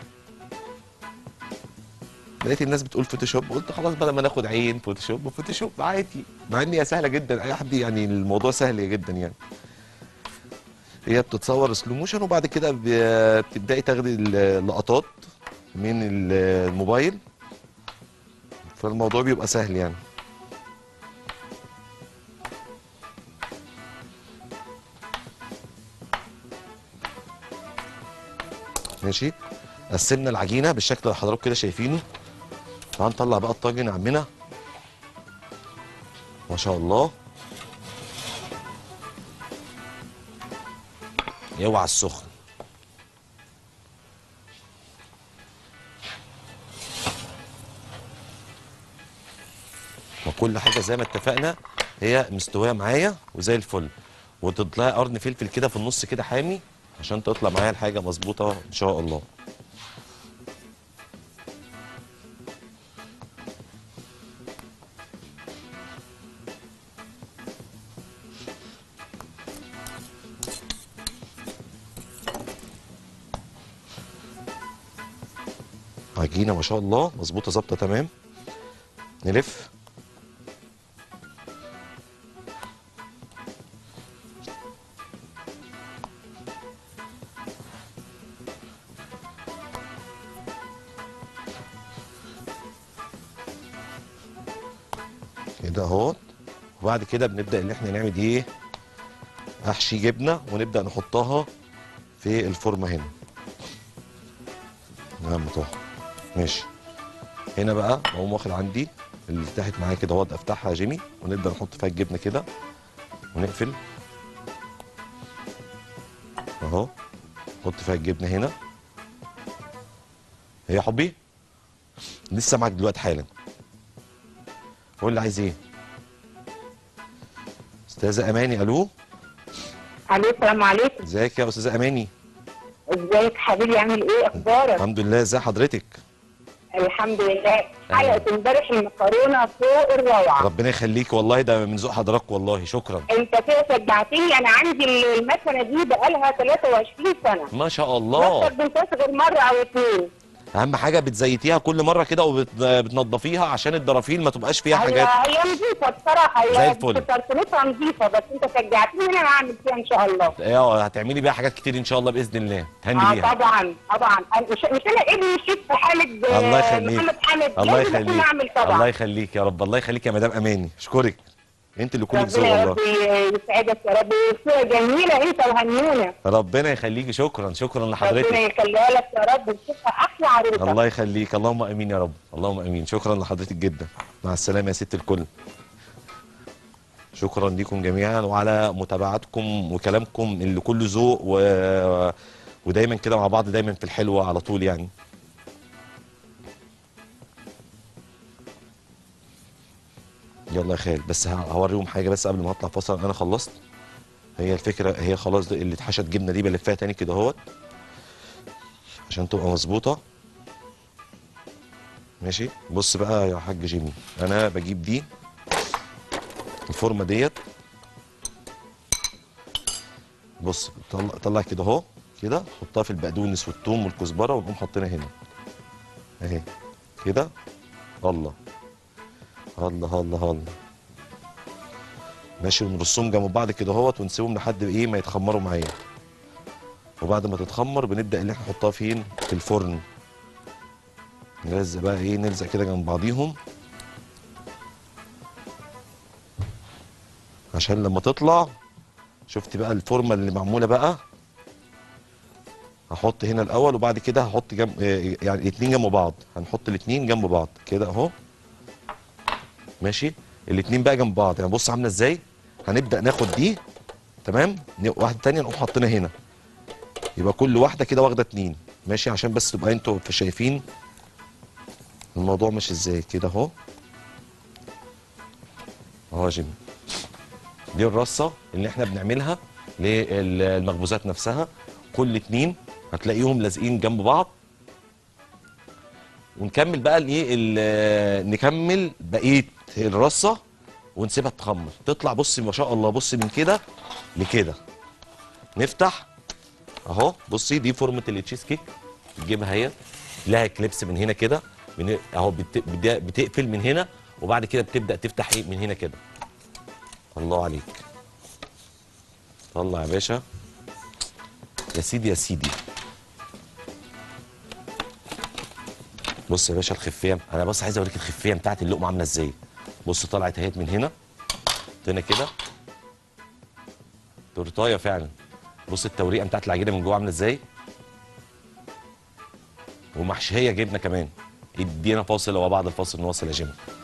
لقيت الناس بتقول فوتوشوب قلت خلاص بدل ما ناخد عين فوتوشوب وفوتوشوب عادي مع ان هي سهله جدا اي حد يعني الموضوع سهل جدا يعني هي بتتصور سلو موشن وبعد كده ب- بتبداي تاخدي اللقطات من ال- الموبايل فالموضوع بيبقى سهل يعني ماشي قسمنا العجينه بالشكل اللي حضراتكم كده شايفينه وهنطلع بقى الطاجن عمنا ما شاء الله اوعى السخن وكل حاجه زي ما اتفقنا هي مستويه معايا وزي الفل وتطلعي قرن فلفل كده في النص كده حامي عشان تطلع معايا الحاجه مظبوطه ان شاء الله عجينه ما شاء الله مظبوطه ظابطه تمام نلف كده اهوت وبعد كده بنبدا ان احنا نعمل ايه احشي جبنه ونبدا نحطها في الفورمه هنا نعم طه ماشي هنا بقى بقوم واخد عندي اللي فتحت معايا كده اهوت افتحها يا جيمي ونبدا نحط فيها الجبنه كده ونقفل اهو نحط فيها الجبنه هنا هي يا حبي لسه معاك دلوقتي حالا قول اللي عايز ايه استاذه اماني الو الو السلام عليكم ازيك يا استاذه اماني ازيك حبيبي عامل ايه اخبارك الحمد لله ازي حضرتك الحمد لله حلقه امبارح المكرونه فوق الروعه ربنا يخليك والله ده من ذوق حضرتك والله شكرا انت كده شجعتني انا عندي المكنه دي بقالها 23 سنه ما شاء ما الله استخدمتهاش غير مره او اتنين اهم حاجه بتزيتيها كل مره كده وبتنضفيها عشان الدرافيل ما تبقاش فيها هي حاجات هي نظيفه بصراحه زي هي الفل. ترتيبتها نظيفه بس انت شجعتني ان انا اعمل فيها ان شاء الله اه هتعملي بيها حاجات كتير ان شاء الله باذن الله تهني اه بيها طبعا طبعا أنا- مش مش انا ابني الشيف حامد آه، الله يخليك محمد حامد الله لازم أكون يخليك اعمل طبعا الله يخليك يا رب الله يخليك يا مدام اماني اشكرك انت اللي كلك ذوق ربنا يا والله رب يسعدك يا رب وصورة جميلة انت وهنونة ربنا يخليكي شكرا شكرا ربنا لحضرتك يخليها لك يا رب وتشوفها احلى عروسة الله يخليك اللهم امين يا رب اللهم امين شكرا لحضرتك جدا مع السلامه يا ست الكل شكرا لكم جميعا وعلى متابعتكم وكلامكم اللي كله ذوق و... ودايما كده مع بعض دايما في الحلوه على طول يعني يلا يا خال بس ه- هوريهم حاجه بس قبل ما اطلع فاصل انا خلصت هي الفكره هي خلاص دي- اللي اتحشت جبنه دي بلفها تاني كده اهوت عشان تبقى مظبوطه ماشي بص بقى يا حاج جيمي انا بجيب دي الفورمه ديت بص طلع طلع كده اهو كده حطها في البقدونس والثوم والكزبره ونقوم حاطينها هنا اهي كده الله الله الله الله ماشي ونرصهم جنب بعض كده اهوت ونسيبهم لحد ايه ما يتخمروا معايا وبعد ما تتخمر بنبدا ان احنا نحطها فين في الفرن نلزق بقى ايه نلزق كده جنب بعضيهم عشان لما تطلع شفت بقى الفورمه اللي معموله بقى هحط هنا الاول وبعد كده هحط جنب آه، يعني الاثنين جنب بعض هنحط الاثنين جنب بعض كده اهو ماشي الاثنين بقى جنب بعض يعني بص عامله ازاي هنبدا ناخد دي تمام ن- واحده تانية نقوم حاطينها هنا يبقى كل واحده كده واخده اتنين ماشي عشان بس تبقى انتوا شايفين الموضوع ماشي ازاي كده اهو اهو يا جيمي دي الرصه اللي احنا بنعملها للمخبوزات نفسها كل اتنين هتلاقيهم لازقين جنب بعض ونكمل بقى الايه ال- نكمل بقيه الرصه ونسيبها تخمر تطلع بص ما شاء الله بص من كده لكده نفتح اهو بصي دي فورمه التشيز كيك تجيبها هي لها كليبس من هنا كده من اهو بت... بت- بتقفل من هنا وبعد كده بتبدا تفتح ايه من هنا كده الله عليك طلع يا باشا يا سيدي يا سيدي بص يا باشا الخفيه انا بص عايز اوريك الخفيه بتاعت اللقمه عامله ازاي بص طلعت اهيت من هنا هنا كده تورتايه فعلا بص التوريقه بتاعت العجينه من جوه عامله ازاي ومحشيه جبنه كمان ادينا فاصل وبعد الفاصل نواصل يا جيم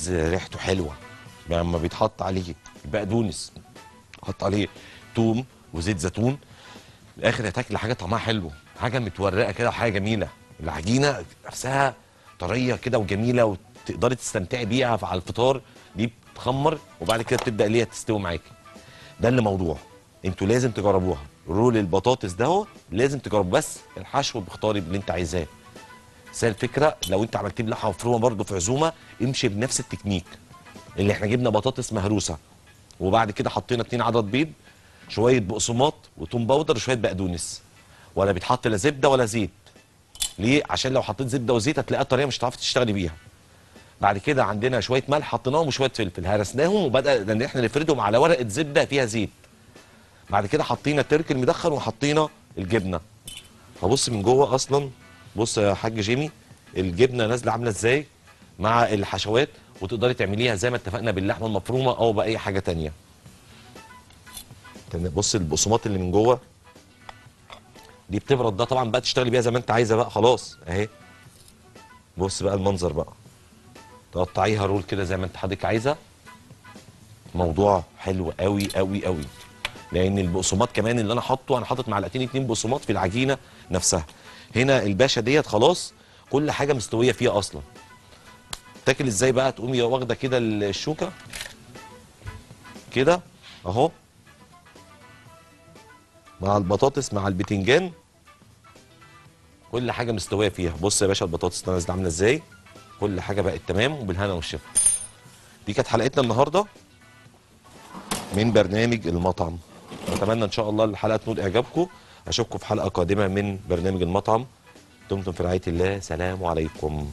الرز ريحته حلوه لما بيتحط عليه بقدونس حط عليه توم وزيت زيتون في الاخر هتاكل حاجه طعمها حلو حاجه متورقه كده وحاجه جميله العجينه نفسها طريه كده وجميله وتقدري تستمتعي بيها على الفطار دي بتخمر وبعد كده بتبدا اللي هي تستوي معاكي ده اللي موضوع انتوا لازم تجربوها رول البطاطس ده هو لازم تجربوه بس الحشو بتختاري اللي انت عايزاه بس هي الفكره لو انت عملتيه بلحمه مفرومه برضه في عزومه امشي بنفس التكنيك اللي احنا جبنا بطاطس مهروسه وبعد كده حطينا اتنين عدد بيض شويه بقسماط وتوم باودر وشويه بقدونس ولا بيتحط لا زبده ولا زيت ليه عشان لو حطيت زبده وزيت هتلاقيها طريه مش هتعرفي تشتغلي بيها بعد كده عندنا شويه ملح حطيناهم وشويه فلفل هرسناهم وبدا ان احنا نفردهم على ورقه زبده فيها زيت بعد كده حطينا الترك المدخن وحطينا الجبنه فبص من جوه اصلا بص يا حاج جيمي الجبنه نازله عامله ازاي مع الحشوات وتقدري تعمليها زي ما اتفقنا باللحمه المفرومه او باي حاجه تانية تمام. بص البقسماط اللي من جوه دي بتبرد ده طبعا بقى تشتغلي بيها زي ما انت عايزه بقى خلاص اهي بص بقى المنظر بقى تقطعيها رول كده زي ما انت حضرتك عايزه موضوع حلو قوي قوي قوي لان البقسماط كمان اللي انا حاطه انا حاطط معلقتين اتنين بقسماط في العجينه نفسها هنا الباشا ديت خلاص كل حاجه مستويه فيها اصلا تاكل ازاي بقى تقومي واخده كده الشوكه كده اهو مع البطاطس مع البتنجان كل حاجه مستويه فيها بص يا باشا البطاطس نازله عامله ازاي كل حاجه بقت تمام وبالهنا والشفا دي كانت حلقتنا النهارده من برنامج المطعم اتمنى ان شاء الله الحلقه تنول اعجابكم اشوفكم في حلقه قادمه من برنامج المطعم دمتم في رعايه الله سلام عليكم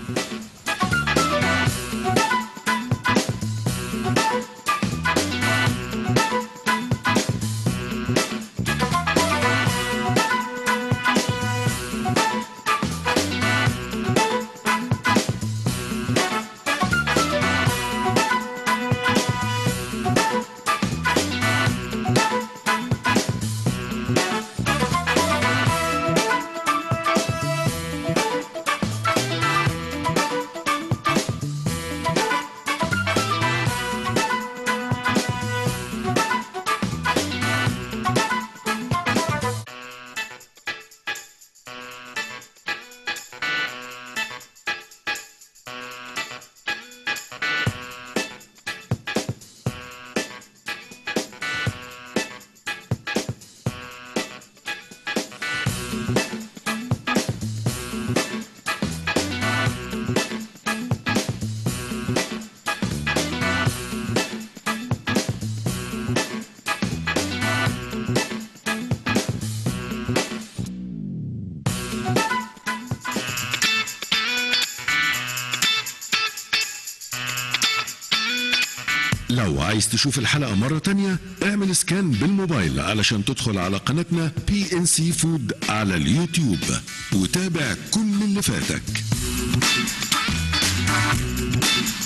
لو عايز تشوف الحلقة مرة تانية اعمل سكان بالموبايل علشان تدخل على قناتنا بي ان سي فود على اليوتيوب وتابع كل اللي فاتك